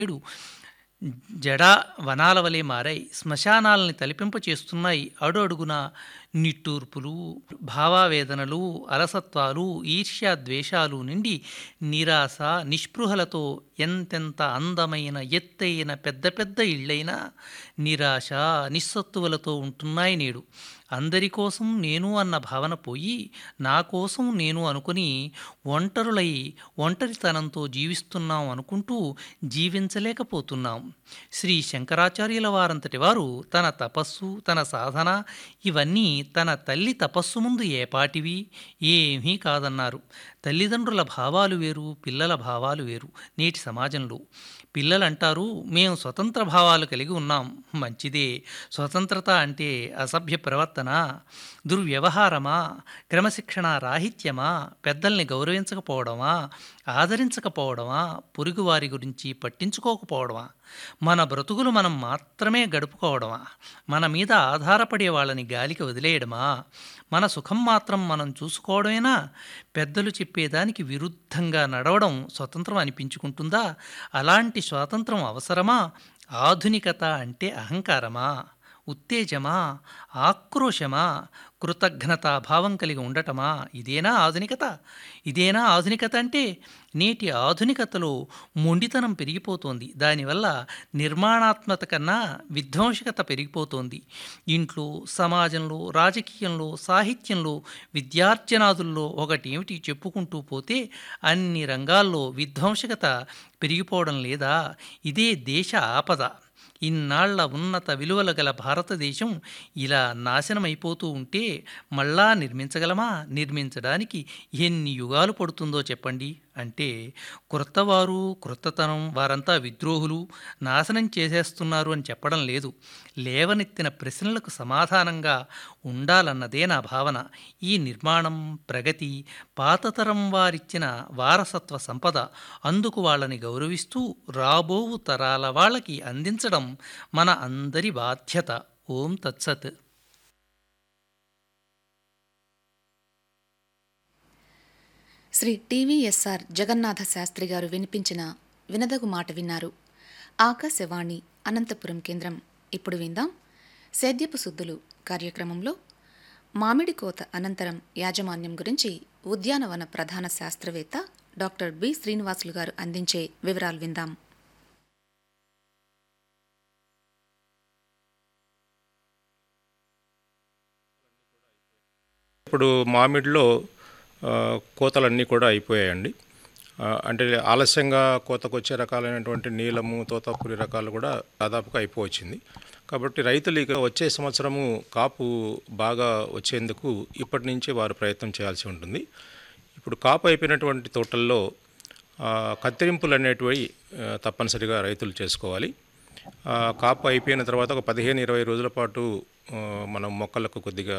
నేడు జడా వనాల వలె మారాయి శ్మశానాలని తలిపింపచేస్తున్నాయి అడు అడుగున నిట్టూర్పులు భావావేదనలు అలసత్వాలు ఈర్ష్య ద్వేషాలు నిండి నిరాశ నిస్పృహలతో ఎంతెంత అందమైన ఎత్తైన పెద్ద పెద్ద ఇళ్ళైనా నిరాశ నిస్సత్తువలతో ఉంటున్నాయి నేడు అందరి కోసం నేను అన్న భావన పోయి నా కోసం నేను అనుకుని ఒంటరులై ఒంటరితనంతో జీవిస్తున్నాం అనుకుంటూ జీవించలేకపోతున్నాం శ్రీ శంకరాచార్యుల వారంతటి వారు తన తపస్సు తన సాధన ఇవన్నీ తన తల్లి తపస్సు ముందు ఏపాటివి ఏమీ కాదన్నారు తల్లిదండ్రుల భావాలు వేరు పిల్లల భావాలు వేరు నేటి సమాజంలో పిల్లలంటారు మేము స్వతంత్ర భావాలు కలిగి ఉన్నాం మంచిదే స్వతంత్రత అంటే అసభ్య ప్రవర్తన దుర్వ్యవహారమా క్రమశిక్షణ రాహిత్యమా పెద్దల్ని గౌరవించకపోవడమా ఆదరించకపోవడమా పొరుగువారి గురించి పట్టించుకోకపోవడమా మన బ్రతుకులు మనం మాత్రమే గడుపుకోవడమా మన మీద ఆధారపడే వాళ్ళని గాలికి వదిలేయడమా మన సుఖం మాత్రం మనం చూసుకోవడమేనా పెద్దలు చెప్పేదానికి విరుద్ధంగా నడవడం స్వతంత్రం అనిపించుకుంటుందా అలాంటి స్వాతంత్రం అవసరమా ఆధునికత అంటే అహంకారమా ఉత్తేజమా ఆక్రోశమా కృతజ్ఞతా భావం కలిగి ఉండటమా ఇదేనా ఆధునికత ఇదేనా ఆధునికత అంటే నేటి ఆధునికతలో మొండితనం పెరిగిపోతోంది దానివల్ల నిర్మాణాత్మక కన్నా విధ్వంసకత పెరిగిపోతోంది ఇంట్లో సమాజంలో రాజకీయంలో సాహిత్యంలో విద్యార్జనాదుల్లో ఒకటేమిటి చెప్పుకుంటూ పోతే అన్ని రంగాల్లో విధ్వంసకత పెరిగిపోవడం లేదా ఇదే దేశ ఆపద ఇన్నాళ్ల ఉన్నత విలువలు గల భారతదేశం ఇలా నాశనమైపోతూ ఉంటే మళ్ళా నిర్మించగలమా నిర్మించడానికి ఎన్ని యుగాలు పడుతుందో చెప్పండి అంటే క్రొత్తవారు క్రొత్తతనం వారంతా విద్రోహులు నాశనం చేసేస్తున్నారు అని చెప్పడం లేదు లేవనెత్తిన ప్రశ్నలకు సమాధానంగా ఉండాలన్నదే నా భావన ఈ నిర్మాణం ప్రగతి పాతతరం వారిచ్చిన వారసత్వ సంపద అందుకు వాళ్ళని గౌరవిస్తూ రాబోవు తరాల వాళ్ళకి అందించడం మన అందరి బాధ్యత ఓం తత్సత్ శ్రీ టీవీఎస్ఆర్ జగన్నాథ శాస్త్రి గారు వినిపించిన వినదగు మాట విన్నారు ఆకాశవాణి అనంతపురం కేంద్రం ఇప్పుడు విందాం సేద్యపు సుద్దులు కార్యక్రమంలో మామిడి కోత అనంతరం యాజమాన్యం గురించి ఉద్యానవన ప్రధాన శాస్త్రవేత్త డాక్టర్ బి శ్రీనివాసులు గారు అందించే వివరాలు విందాం ఇప్పుడు మామిడిలో ఆ, కోతలన్నీ కూడా అయిపోయాయండి ఆ, అంటే ఆలస్యంగా కోతకు వచ్చే రకాలైనటువంటి నీలము తోతాపురి రకాలు కూడా దాదాపుగా అయిపోవచ్చింది కాబట్టి రైతులు ఇక వచ్చే సంవత్సరము కాపు బాగా వచ్చేందుకు ఇప్పటి నుంచి వారు ప్రయత్నం చేయాల్సి ఉంటుంది ఇప్పుడు కాపు అయిపోయినటువంటి తోటల్లో ఆ, కత్తిరింపులు అనేటివి ఆ, తప్పనిసరిగా రైతులు చేసుకోవాలి ఆ, కాపు అయిపోయిన తర్వాత ఒక పదిహేను ఇరవై రోజుల పాటు ఆ, మనం మొక్కలకు కొద్దిగా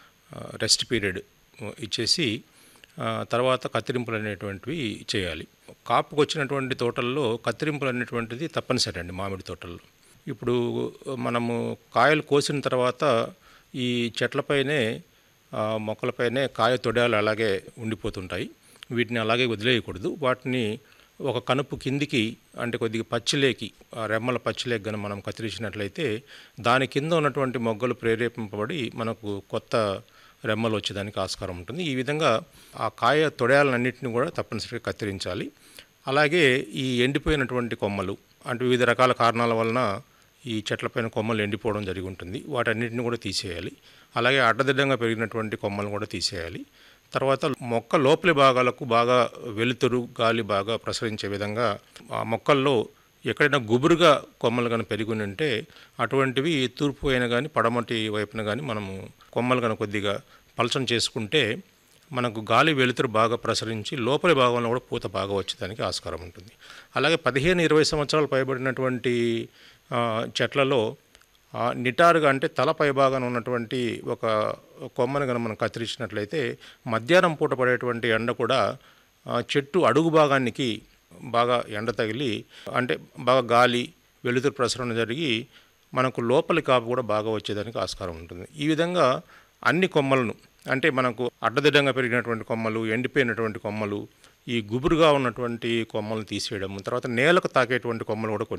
రెస్ట్ పీరియడ్ ఇచ్చేసి ఆ, తర్వాత కత్తిరింపులు అనేటువంటివి చేయాలి కాపుకు వచ్చినటువంటి తోటల్లో కత్తిరింపులు అనేటువంటిది తప్పనిసరి అండి మామిడి తోటల్లో ఇప్పుడు మనము కాయలు కోసిన తర్వాత ఈ చెట్లపైనే ఆ, మొక్కలపైనే కాయ తొడాలు అలాగే ఉండిపోతుంటాయి వీటిని అలాగే వదిలేయకూడదు వాటిని ఒక కనుపు కిందికి అంటే కొద్దిగా పచ్చిలేకి ఆ రెమ్మల పచ్చిలేకి గన మనం కత్తిరించినట్లయితే దాని కింద ఉన్నటువంటి మొగ్గలు ప్రేరేపింపబడి మనకు కొత్త రెమ్మలు వచ్చేదానికి ఆస్కారం ఉంటుంది ఈ విధంగా ఆ కాయ తొడయాలన్నింటినీ కూడా తప్పనిసరిగా కత్తిరించాలి అలాగే ఈ ఎండిపోయినటువంటి కొమ్మలు అంటే వివిధ రకాల కారణాల వలన ఈ చెట్లపైన కొమ్మలు ఎండిపోవడం జరిగి ఉంటుంది వాటన్నిటిని కూడా తీసేయాలి అలాగే అడ్డదిడ్డంగా పెరిగినటువంటి కొమ్మలు కూడా తీసేయాలి తర్వాత మొక్క లోపలి భాగాలకు బాగా వెలుతురు గాలి బాగా ప్రసరించే విధంగా ఆ మొక్కల్లో ఎక్కడైనా గుబురుగా కొమ్మలు కానీ పెరిగి ఉంటే అటువంటివి తూర్పు అయినా కానీ పడమటి వైపున కానీ మనము కొమ్మలు కానీ కొద్దిగా పలచన చేసుకుంటే మనకు గాలి వెలుతురు బాగా ప్రసరించి లోపలి భాగంలో కూడా పూత బాగా వచ్చేదానికి ఆస్కారం ఉంటుంది అలాగే పదిహేను ఇరవై సంవత్సరాలు పైబడినటువంటి ఆ, చెట్లలో ఆ, నిటారుగా అంటే తల పైభాగాన ఉన్నటువంటి ఒక కొమ్మను కనుక మనం కత్తిరించినట్లయితే మధ్యాహ్నం పూట పడేటువంటి ఎండ కూడా ఆ, చెట్టు అడుగు భాగానికి బాగా ఎండ తగిలి అంటే బాగా గాలి వెలుతురు ప్రసరణ జరిగి మనకు లోపలి కాపు కూడా బాగా వచ్చేదానికి ఆస్కారం ఉంటుంది ఈ విధంగా అన్ని కొమ్మలను అంటే మనకు అడ్డదిడ్డంగా పెరిగినటువంటి కొమ్మలు ఎండిపోయినటువంటి కొమ్మలు ఈ గుబురుగా ఉన్నటువంటి కొమ్మలను తీసేయడం తర్వాత నేలకు తాకేటువంటి కొమ్మలు కూడా కొన్ని